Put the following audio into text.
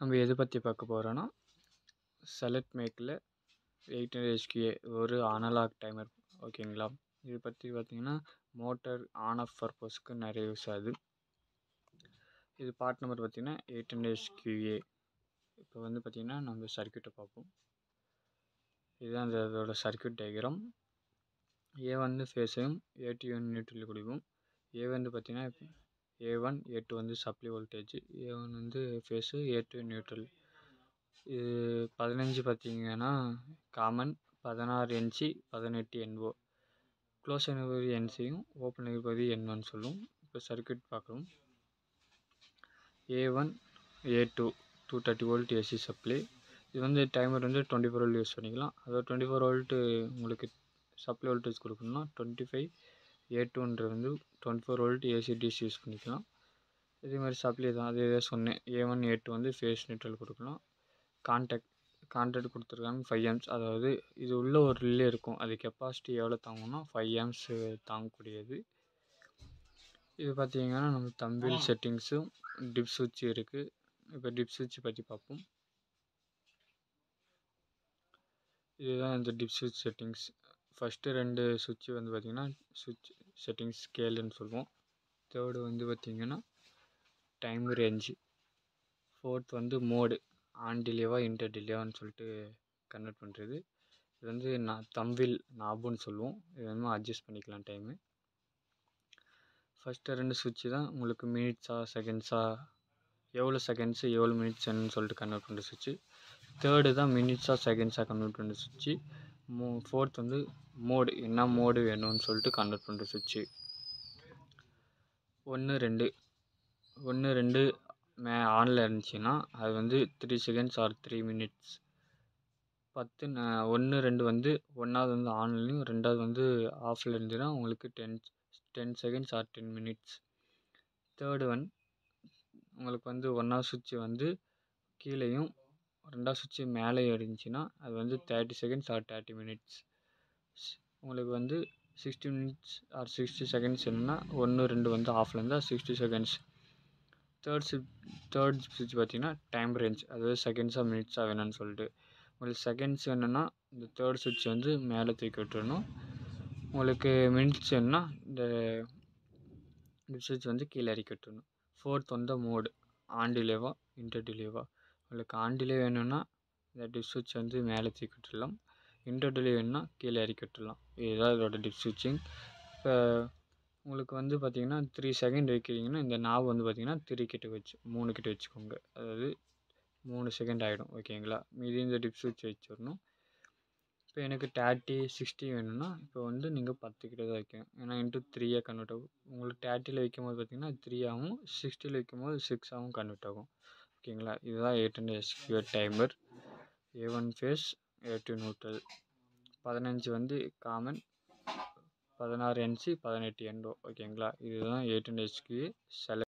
நம்ம எதை பற்றி பார்க்க போகிறோன்னா செலக்ட் மேக்கில் எயிட் ஹண்ட்ரட் ஹெச்கிஏ ஒரு அனலாக் டைமர் ஓகேங்களா இது பற்றி பார்த்தீங்கன்னா மோட்டர் ஆன் ஆஃப் பர்பஸ்க்கு நிறைய யூஸ் ஆகுது இது பார்ட் நம்பர் பார்த்தீங்கன்னா எயிட் ஹண்ட்ரட் ஹெச்கிஏ இப்போ வந்து பார்த்திங்கன்னா நம்ம சர்க்கியூட்டை பார்ப்போம் இதுதான் அந்த இதோட சர்க்கியூட் டயக்ராம் ஏ வந்து ஃபேஸையும் ஏ டி ஒன் நியூட்ரல் கொடுக்கும் ஏ வந்து பார்த்திங்கன்னா ஏ ஒன் ஏ டூ வந்து சப்ளை வோல்டேஜ் ஏ ஒன் வந்து ஃபேஸு ஏ டூ நியூட்ரல் இது பதினஞ்சு பார்த்தீங்கன்னா காமன் பதினாறு என்சி பதினெட்டு என்ஓ க்ளோஸ் ஆகிற என்சியும் ஓப்பன் ஆகிருப்பது என் ஒன் சொல்லும் இப்போ சர்க்கியூட் பார்க்குறோம் A one A two two thirty volt AC supply இது வந்து டைமர் வந்து டுவெண்ட்டி ஃபோர் வோல்ட் யூஸ் பண்ணிக்கலாம் அதாவது டுவெண்ட்டி ஃபோர் வோல்ட்டு உங்களுக்கு சப்ளை வோல்டேஜ் கொடுக்கணும்னா டுவெண்ட்டி ஃபைவ் ஏ டூன்றது வந்து twenty four volt AC DC use பண்ணிக்கலாம் இதே மாதிரி சப்ளை தான் அதே தான் சொன்னேன் ஏ ஒன் ஏ டூ வந்து ஃபேஸ் நியூட்ரல் கொடுக்கலாம் கான்டாக்ட் கான்டாக்ட் கொடுத்துருக்காங்க ஃபைவ் ஆம்ஸ் அதாவது இது உள்ள ஒரு ரிலே இருக்கும் அது கெப்பாசிட்டி எவ்வளோ தாங்கும்னா ஃபைவ் ஆம்ஸ் தாங்கக்கூடியது இது பார்த்தீங்கன்னா நம்ம தம்பில் செட்டிங்ஸும் டிப் சுவிட்ச் இருக்குது இப்போ டிப் சுவிட்ச் பற்றி பார்ப்போம் இதுதான் இந்த டிப் சுவிட்ச் செட்டிங்ஸ் ஃபஸ்ட்டு ரெண்டு சுவிட்சு வந்து பார்த்திங்கன்னா சுவிட்ச் செட்டிங்ஸ் ஸ்கேலுன்னு சொல்லுவோம் தேர்டு வந்து பார்த்திங்கன்னா டைம் ரேஞ்சு ஃபோர்த் வந்து மோடு ஆன் டிலேவா இன்டர் டிலேவான்னு சொல்லிட்டு கன்வெர்ட் பண்ணுறது இது வந்து நான் தம்பில் நாபுன்னு சொல்லுவோம் இது வந்து அட்ஜஸ்ட் பண்ணிக்கலாம் டைமு ஃபஸ்ட்டு ரெண்டு சுவிட்சு தான் உங்களுக்கு மினிட்ஸா செகண்ட்ஸா எவ்வளோ செகண்ட்ஸு எவ்வளோ மினிட்ஸ்ன்னு சொல்லிட்டு கன்வெர்ட் பண்ணுற சுவிட்சு தேர்டு தான் மினிட்ஸாக செகண்ட்ஸாக கன்வெர்ட் பண்ணுற சுவிட்சு மூ ஃபோர்த் வந்து மோடு என்ன மோடு வேணும்னு சொல்லிட்டு கன்வெர்ட் பண்ணுற சுவிட்சு ஒன்று ரெண்டு ஒன்று ரெண்டு மே ஆனில் இருந்துச்சுன்னா அது வந்து three seconds or three minutes பத்து ஒன்று ரெண்டு வந்து ஒன்றாவது வந்து ஆன்லையும் ரெண்டாவது வந்து ஆஃபில் இருந்துச்சுன்னா உங்களுக்கு ten ten seconds or ten minutes third one உங்களுக்கு வந்து ஒன்றாவது சுவிட்சு வந்து கீழேயும் ரெண்டாவது சுவிட்சு மேலேயும் இருந்துச்சுன்னா அது வந்து thirty seconds R thirty minutes உங்களுக்கு வந்து sixty minutes R sixty seconds என்னன்னா ஒன்று ரெண்டு வந்து ஆஃபில் இருந்தால் சிக்ஸ்டி செகண்ட்ஸ் தேர்ட் ஸ்விட்ச் தேர்ட் ஸ்விட்ச் பார்த்தீங்கன்னா டைம் ரேஞ்ச் அதாவது செகண்ட்ஸாக மினிட்ஸாக வேணும்னு சொல்லிட்டு உங்களுக்கு செகண்ட்ஸ் வேணும்னா இந்த தேர்ட் ஸ்விட்ச் வந்து மேலே தூக்கி விட்டுறணும் உங்களுக்கு மினிட்ஸ் வேணும்னா இந்த இந்த ஸ்விட்ச் வந்து கீழே இறக்கி விட்டுறணும் ஃபோர்த் வந்து மோடு ஆன் டிலேவா இன்டர் டிலேவா உங்களுக்கு ஆன் டிலே வேணும்னா இந்த டிப் சுவிட்ச் வந்து மேலே தூக்கி விட்டுடலாம் இன்டர் டிலே வேணும்னா கீழே இறக்கி விட்டுடலாம் இதுதான் இதோட டிப் சுவிட்சிங் இப்போ உங்களுக்கு வந்து பார்த்திங்கன்னா த்ரீ செகண்ட் வைக்கிறீங்கன்னா இந்த நாப் வந்து பார்த்திங்கன்னா த்ரீ கிட்ட வச்சு மூணு கிட்ட வச்சுக்கோங்க அதாவது மூணு செகண்ட் ஆகிடும் ஓகேங்களா மீதி இந்த டிப் சுவிட்ச் வச்சிடணும் இப்போ எனக்கு தேர்ட்டி சிக்ஸ்டி வேணும்னா இப்போ வந்து நீங்கள் பத்து கிட்ட தான் வைக்கணும் ஏன்னா இன்ட்டு த்ரீயாக கன்வெர்ட் ஆகும் உங்களுக்கு தேர்ட்டியில் வைக்கும் போது பார்த்திங்கன்னா த்ரீ ஆகும் சிக்ஸ்டியில் வைக்கும் போது சிக்ஸ் ஆகும் கன்வெர்ட் ஆகும் ஓகேங்களா இதுதான் eight hundred SQR timer A one phase A two neutral பதினஞ்சு வந்து காமன் பதினாறு என்சி பதினெட்டு என்டோ ஓகேங்களா இதுதான் எயிட் ஹண்ட்ரட் எஸ்கியூ செலக்ட்